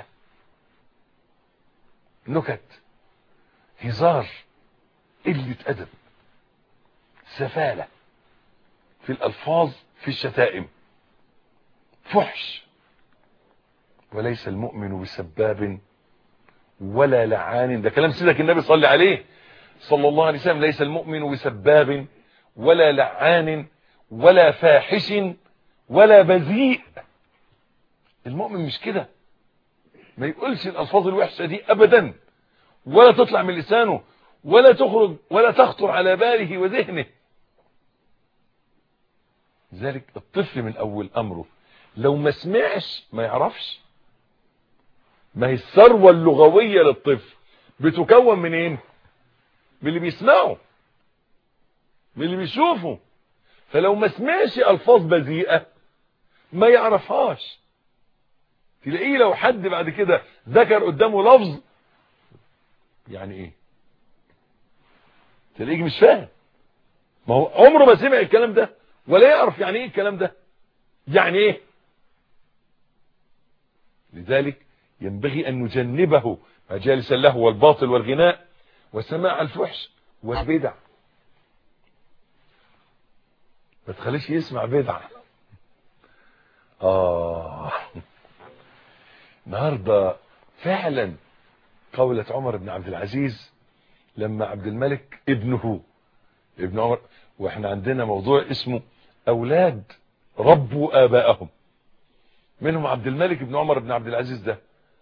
نكت هزار قلة أدب سفالة في الألفاظ في الشتائم فحش وليس المؤمن بسباب ولا لعان ده كلام سيدك النبي صلى عليه صلى الله عليه وسلم ليس المؤمن بسباب ولا لعان ولا فاحش ولا بذيء المؤمن مش كده ما يقولش الالفاظ الوحشه دي ابدا ولا تطلع من لسانه ولا تخرج ولا تخطر على باله وذهنه ذلك الطفل من اول امره لو ما سمعش ما يعرفش ما هي الثروه اللغويه للطفل بتكون من ايه من اللي بيسمعه من اللي بيشوفه فلو ما سمعش الفاظ بذيئه ما يعرفهاش تلاقيه لو حد بعد كده ذكر قدامه لفظ يعني ايه تلاقيه مش فاهم ما هو عمره ما سمع الكلام ده ولا يعرف يعني ايه الكلام ده يعني ايه لذلك ينبغي ان نجنبه مجالس اللهو والباطل والغناء وسماع الفحش والبدع ما تخليش يسمع بدع اه النهارده فعلا قولة عمر بن عبد العزيز لما عبد الملك ابنه ابن عمر واحنا عندنا موضوع اسمه اولاد ربوا ابائهم منهم عبد الملك بن عمر بن عبد العزيز ده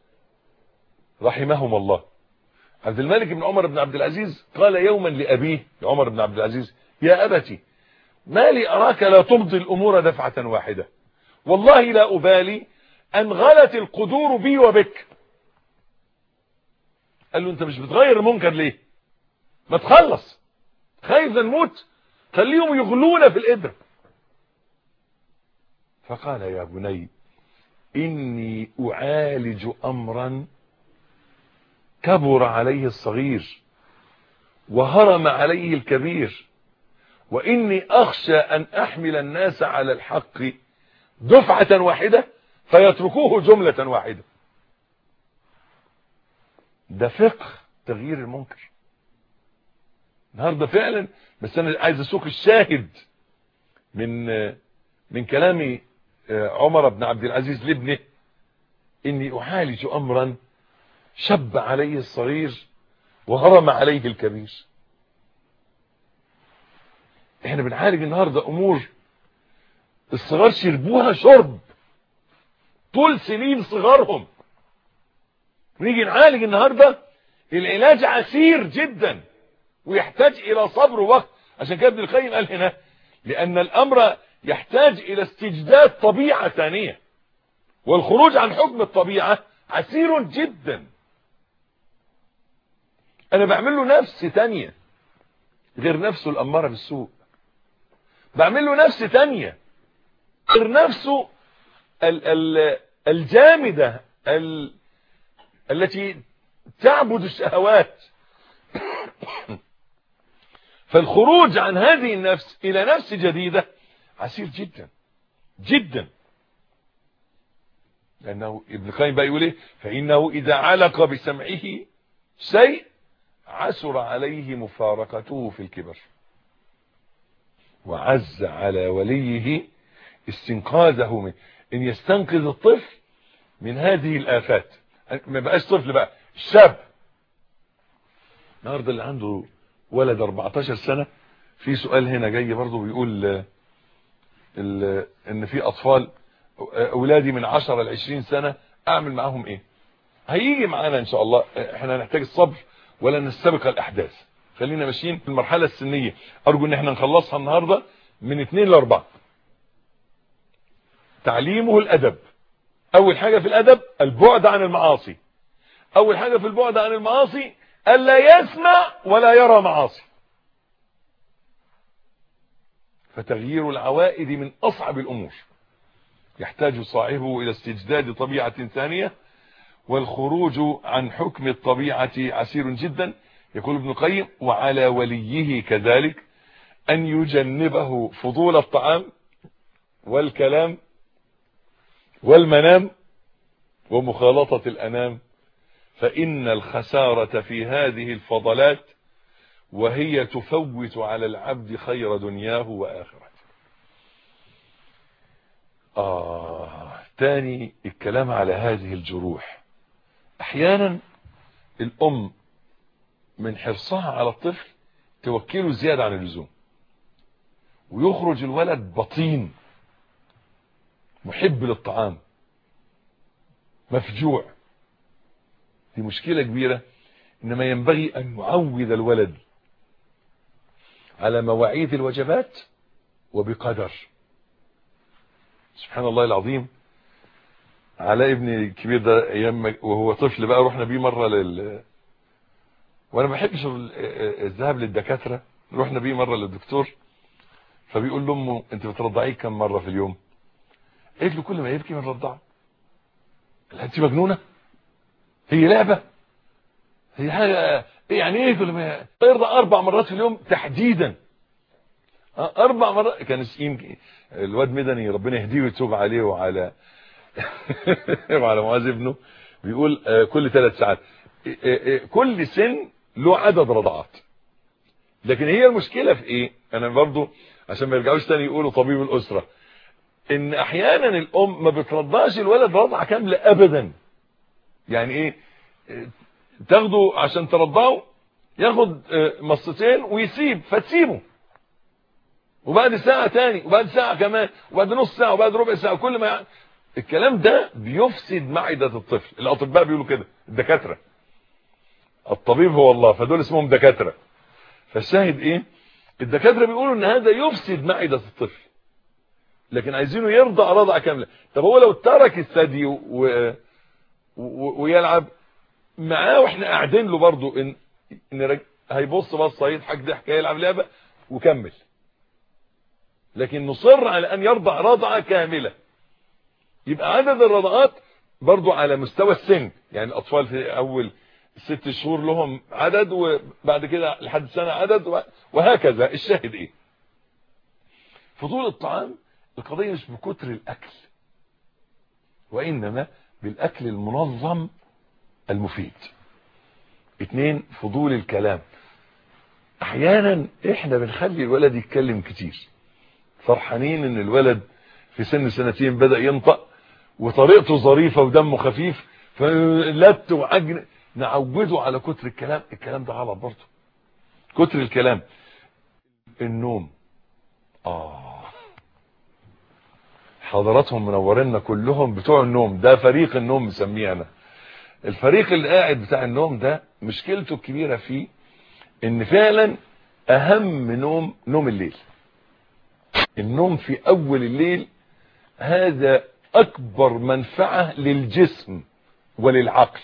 رحمهم الله عبد الملك بن عمر بن عبد العزيز قال يوما لأبيه عمر بن عبد العزيز يا أبتي ما لي أراك لا تمضي الأمور دفعة واحدة والله لا أبالي أن غلت القدور بي وبك قال له أنت مش بتغير المنكر ليه ما تخلص خايف نموت خليهم يغلون في الإبر فقال يا بني إني أعالج أمرا كبر عليه الصغير وهرم عليه الكبير وإني أخشى أن أحمل الناس على الحق دفعة واحدة فيتركوه جملة واحدة ده فقه تغيير المنكر النهاردة فعلا بس أنا عايز أسوق الشاهد من من كلام عمر بن عبد العزيز لابنه إني أعالج أمرا شب عليه الصغير وهرم عليه الكبير احنا بنعالج النهاردة امور الصغار شربوها شرب طول سنين صغارهم نيجي نعالج النهاردة العلاج عسير جدا ويحتاج الى صبر ووقت عشان كده ابن القيم قال هنا لان الامر يحتاج الى استجداد طبيعة ثانية والخروج عن حكم الطبيعة عسير جدا انا بعمل له نفس تانية غير نفسه الامارة بالسوء بعمل له نفس تانية غير نفسه ال ال الجامدة ال التي تعبد الشهوات فالخروج عن هذه النفس الى نفس جديدة عسير جدا جدا لانه ابن القيم بقى يقول ايه فانه اذا علق بسمعه شيء عسر عليه مفارقته في الكبر وعز على وليه استنقاذه من ان يستنقذ الطفل من هذه الافات ما بقاش طفل بقى شاب النهارده اللي عنده ولد 14 سنة في سؤال هنا جاي برضه بيقول ان في اطفال اولادي من 10 ل 20 سنة اعمل معاهم ايه هيجي معانا ان شاء الله احنا نحتاج الصبر ولا نستبق الاحداث خلينا ماشيين في المرحلة السنية ارجو ان احنا نخلصها النهاردة من 2 ل 4 تعليمه الادب اول حاجة في الادب البعد عن المعاصي اول حاجة في البعد عن المعاصي الا يسمع ولا يرى معاصي فتغيير العوائد من اصعب الامور يحتاج صاحبه الى استجداد طبيعة ثانية والخروج عن حكم الطبيعة عسير جدا يقول ابن القيم وعلى وليه كذلك أن يجنبه فضول الطعام والكلام والمنام ومخالطة الأنام فإن الخسارة في هذه الفضلات وهي تفوت على العبد خير دنياه وآخرته آه تاني الكلام على هذه الجروح أحيانا الأم من حرصها على الطفل توكله زيادة عن اللزوم ويخرج الولد بطين محب للطعام مفجوع دي مشكلة كبيرة إنما ينبغي أن نعود الولد على مواعيد الوجبات وبقدر سبحان الله العظيم على ابني الكبير ده ايام وهو طفل بقى رحنا بيه مره لل وانا ما بحبش الذهاب للدكاتره رحنا بيه مره للدكتور فبيقول لامه انت بترضعيه كم مره في اليوم قالت له كل ما يبكي بنرضعه قال انت مجنونه هي لعبه هي حاجه يعني ايه كل ما يرضع اربع مرات في اليوم تحديدا اربع مرات كان يمكن الواد مدني ربنا يهديه ويتوب عليه وعلى وعلى معاذ ابنه بيقول كل ثلاث ساعات كل سن له عدد رضعات لكن هي المشكله في ايه انا برضو عشان ما يرجعوش تاني يقولوا طبيب الاسره ان احيانا الام ما بترضعش الولد رضعه كامله ابدا يعني ايه تاخده عشان ترضعه ياخد مصتين ويسيب فتسيبه وبعد ساعة تاني وبعد ساعة كمان وبعد نص ساعة وبعد ربع ساعة كل ما يعني الكلام ده بيفسد معدة الطفل الاطباء بيقولوا كده الدكاترة الطبيب هو الله فدول اسمهم دكاترة فالشاهد ايه الدكاترة بيقولوا ان هذا يفسد معدة الطفل لكن عايزينه يرضع رضعة كاملة طب هو لو ترك الثدي و... و... ويلعب معاه واحنا قاعدين له برضه ان, إن رج... هيبص بصه يضحك ضحكه يلعب لعبه وكمل لكن نصر على ان يرضع رضعه كامله يبقى عدد الرضعات برضو على مستوى السن يعني الاطفال في اول ست شهور لهم عدد وبعد كده لحد سنة عدد وهكذا الشاهد ايه فضول الطعام القضية مش بكتر الاكل وانما بالاكل المنظم المفيد اتنين فضول الكلام احيانا احنا بنخلي الولد يتكلم كتير فرحانين ان الولد في سن سنتين بدأ ينطق وطريقته ظريفة ودمه خفيف فلت وعجن نعوده على كتر الكلام الكلام ده غلط برضه كتر الكلام النوم اه حضراتهم منورينا كلهم بتوع النوم ده فريق النوم مسميه انا الفريق اللي قاعد بتاع النوم ده مشكلته الكبيرة فيه ان فعلا اهم نوم نوم الليل النوم في اول الليل هذا اكبر منفعة للجسم وللعقل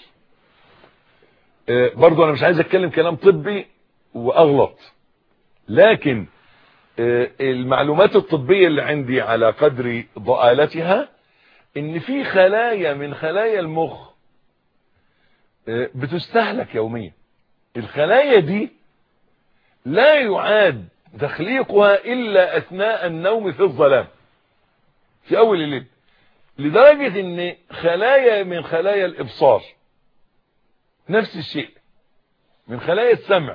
برضو انا مش عايز اتكلم كلام طبي واغلط لكن المعلومات الطبية اللي عندي على قدر ضآلتها ان في خلايا من خلايا المخ بتستهلك يوميا الخلايا دي لا يعاد تخليقها الا اثناء النوم في الظلام في اول الليل لدرجة ان خلايا من خلايا الابصار نفس الشيء من خلايا السمع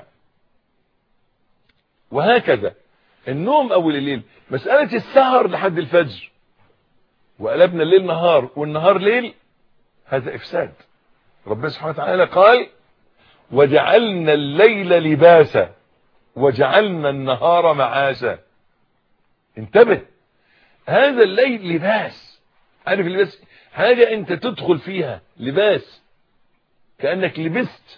وهكذا النوم اول الليل مسألة السهر لحد الفجر وقلبنا الليل نهار والنهار ليل هذا افساد ربنا سبحانه وتعالى قال وجعلنا الليل لباسا وجعلنا النهار معاشا انتبه هذا الليل لباس عارف اللباس حاجة انت تدخل فيها لباس كأنك لبست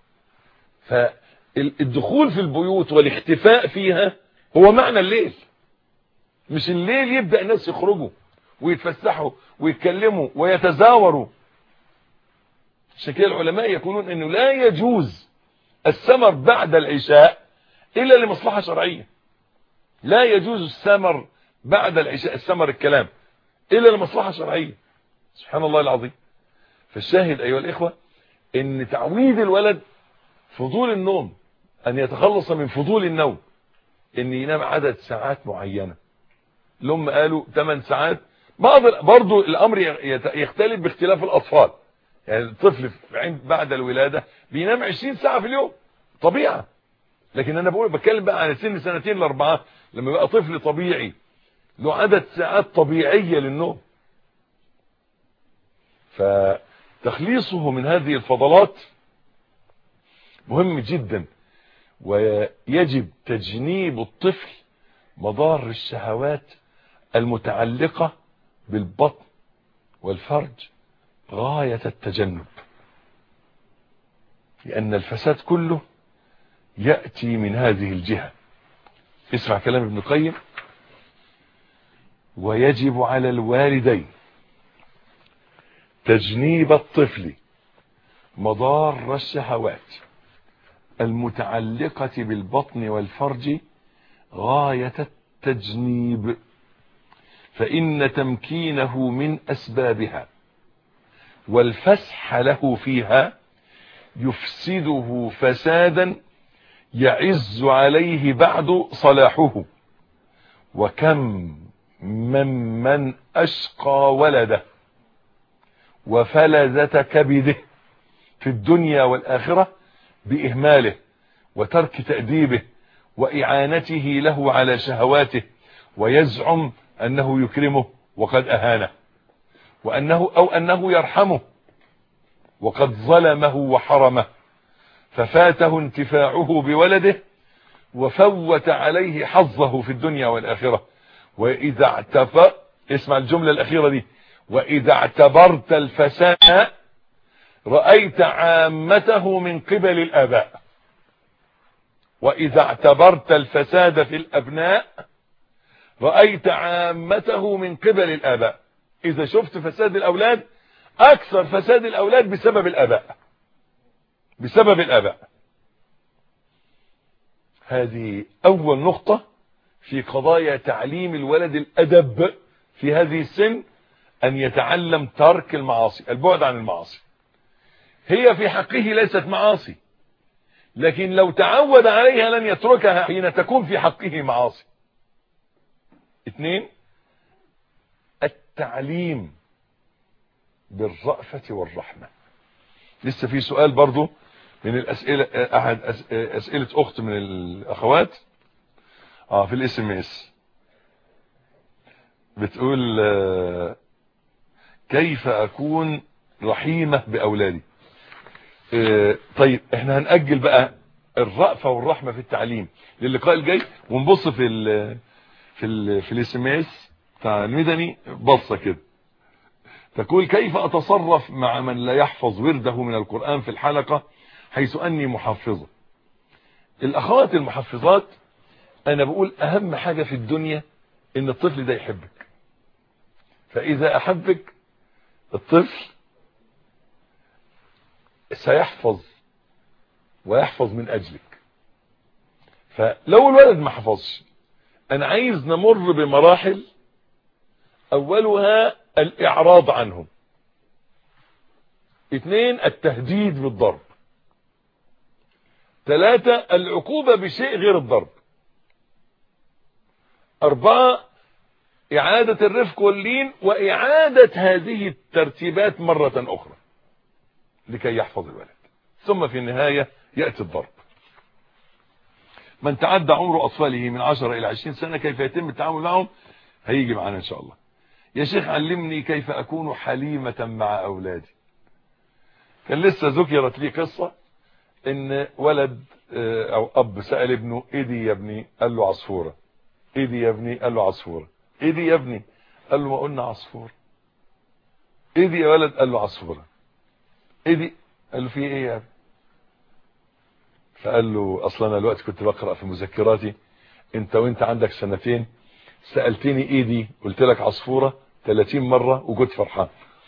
فالدخول في البيوت والاختفاء فيها هو معنى الليل مش الليل يبدأ الناس يخرجوا ويتفسحوا ويتكلموا ويتزاوروا عشان كده العلماء يقولون انه لا يجوز السمر بعد العشاء الا لمصلحة شرعية لا يجوز السمر بعد العشاء السمر الكلام الا لمصلحة شرعية سبحان الله العظيم فالشاهد ايها الاخوة ان تعويد الولد فضول النوم ان يتخلص من فضول النوم ان ينام عدد ساعات معينة الام قالوا 8 ساعات بعض برضو الامر يختلف باختلاف الاطفال يعني الطفل عند بعد الولادة بينام 20 ساعة في اليوم طبيعة لكن انا بقول بتكلم بقى عن سن سنتين لاربعة لما يبقى طفل طبيعي له عدد ساعات طبيعية للنوم فتخليصه من هذه الفضلات مهم جدا ويجب تجنيب الطفل مضار الشهوات المتعلقة بالبطن والفرج غاية التجنب لأن الفساد كله يأتي من هذه الجهة اسمع كلام ابن القيم ويجب على الوالدين تجنيب الطفل مضار الشهوات المتعلقة بالبطن والفرج غاية التجنيب فإن تمكينه من أسبابها والفسح له فيها يفسده فسادا يعز عليه بعد صلاحه وكم من من أشقى ولده وفلذة كبده في الدنيا والآخرة بإهماله وترك تأديبه وإعانته له على شهواته ويزعم أنه يكرمه وقد أهانه وأنه أو أنه يرحمه وقد ظلمه وحرمه ففاته انتفاعه بولده وفوت عليه حظه في الدنيا والآخرة وإذا اعتفى اسمع الجملة الأخيرة دي وإذا اعتبرت الفساد رأيت عامته من قبل الآباء وإذا اعتبرت الفساد في الأبناء رأيت عامته من قبل الآباء إذا شفت فساد الأولاد أكثر فساد الأولاد بسبب الآباء بسبب الآباء هذه أول نقطة في قضايا تعليم الولد الأدب في هذه السن أن يتعلم ترك المعاصي البعد عن المعاصي هي في حقه ليست معاصي لكن لو تعود عليها لن يتركها حين تكون في حقه معاصي اثنين التعليم بالرأفة والرحمة لسه في سؤال برضو من الأسئلة أحد أسئلة أخت من الأخوات آه في الاس ام اس بتقول آه كيف أكون رحيمة بأولادي آه طيب احنا هنأجل بقى الرأفة والرحمة في التعليم للقاء الجاي ونبص في ال في ال في الاس ام اس بتاع المدني بصة كده تقول كيف أتصرف مع من لا يحفظ ورده من القرآن في الحلقة حيث أني محفظة الأخوات المحفظات أنا بقول أهم حاجة في الدنيا إن الطفل ده يحبك فإذا أحبك الطفل سيحفظ ويحفظ من أجلك فلو الولد ما حفظش أنا عايز نمر بمراحل أولها الإعراض عنهم اثنين التهديد بالضرب ثلاثة العقوبة بشيء غير الضرب أربعة إعادة الرفق واللين وإعادة هذه الترتيبات مرة أخرى لكي يحفظ الولد ثم في النهاية يأتي الضرب من تعدى عمر أطفاله من 10 إلى 20 سنة كيف يتم التعامل معهم هيجي معنا إن شاء الله يا شيخ علمني كيف أكون حليمة مع أولادي كان لسه ذكرت لي قصة ان ولد او اب سأل ابنه ايه دي يا ابني قال له عصفورة ايه دي يا ابني قال له عصفورة ايه دي يا ابني قال له ما قلنا عصفور ايه دي يا ولد قال له عصفورة ايه دي قال له في ايه يا ابني فقال له اصلا انا الوقت كنت بقرأ في مذكراتي انت وانت عندك سنتين سألتني ايه دي قلت لك عصفورة 30 مرة وكنت فرحان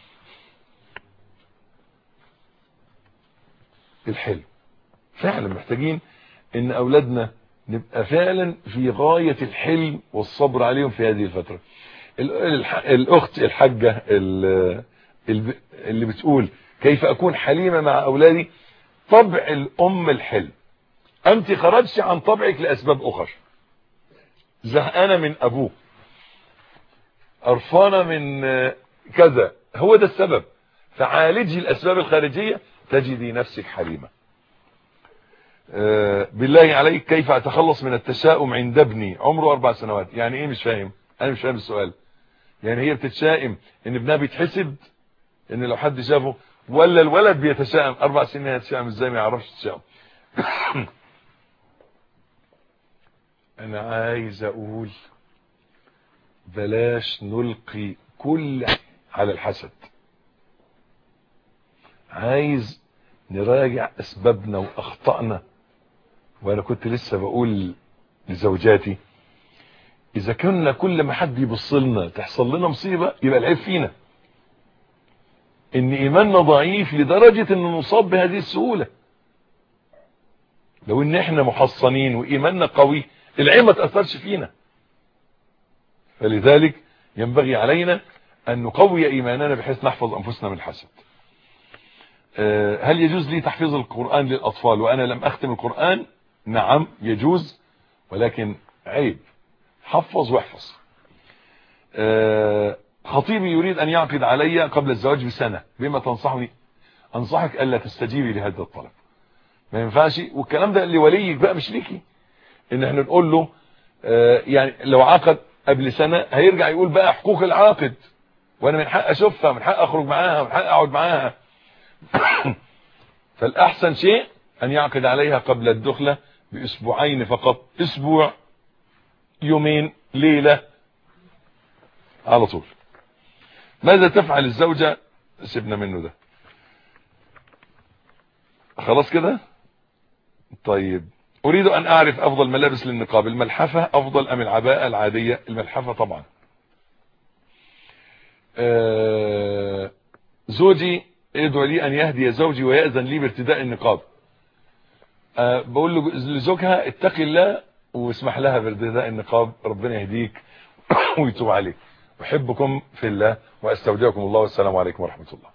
الحلم فعلا محتاجين ان اولادنا نبقى فعلا في غاية الحلم والصبر عليهم في هذه الفترة الاخت الحاجة اللي بتقول كيف اكون حليمة مع اولادي طبع الام الحلم انت خرجت عن طبعك لاسباب اخرى زهقانة من ابوه قرفانة من كذا هو ده السبب فعالجي الاسباب الخارجية تجدي نفسك حليمة بالله عليك كيف اتخلص من التشاؤم عند ابني عمره اربع سنوات يعني ايه مش فاهم انا مش فاهم السؤال يعني هي بتتشائم ان ابنها بيتحسد ان لو حد شافه ولا الولد بيتشائم اربع سنين هيتشائم ازاي ما يعرفش يتشائم انا عايز اقول بلاش نلقي كل على الحسد عايز نراجع اسبابنا واخطائنا وانا كنت لسه بقول لزوجاتي اذا كنا كل ما حد يبص لنا تحصل لنا مصيبه يبقى العيب فينا ان ايماننا ضعيف لدرجه ان نصاب بهذه السهوله لو ان احنا محصنين وايماننا قوي العيب ما تاثرش فينا فلذلك ينبغي علينا ان نقوي ايماننا بحيث نحفظ انفسنا من الحسد هل يجوز لي تحفيظ القرآن للأطفال وأنا لم أختم القرآن نعم يجوز ولكن عيب حفظ واحفظ خطيبي يريد أن يعقد علي قبل الزواج بسنة بما تنصحني أنصحك ألا تستجيبي لهذا الطلب ما ينفعش والكلام ده لوليك بقى مش ليكي ان احنا نقول له يعني لو عقد قبل سنة هيرجع يقول بقى حقوق العاقد وانا من حق اشوفها من حق اخرج معاها من حق اقعد معاها فالاحسن شيء ان يعقد عليها قبل الدخلة باسبوعين فقط اسبوع يومين ليلة على طول ماذا تفعل الزوجة سيبنا منه ده خلاص كده طيب اريد ان اعرف افضل ملابس للنقاب الملحفة افضل ام العباءة العادية الملحفة طبعا آه زوجي يدعو لي ان يهدي زوجي ويأذن لي بارتداء النقاب أه بقول له لزوجها اتقي الله واسمح لها بارتداء النقاب ربنا يهديك ويتوب عليك احبكم في الله واستودعكم الله والسلام عليكم ورحمة الله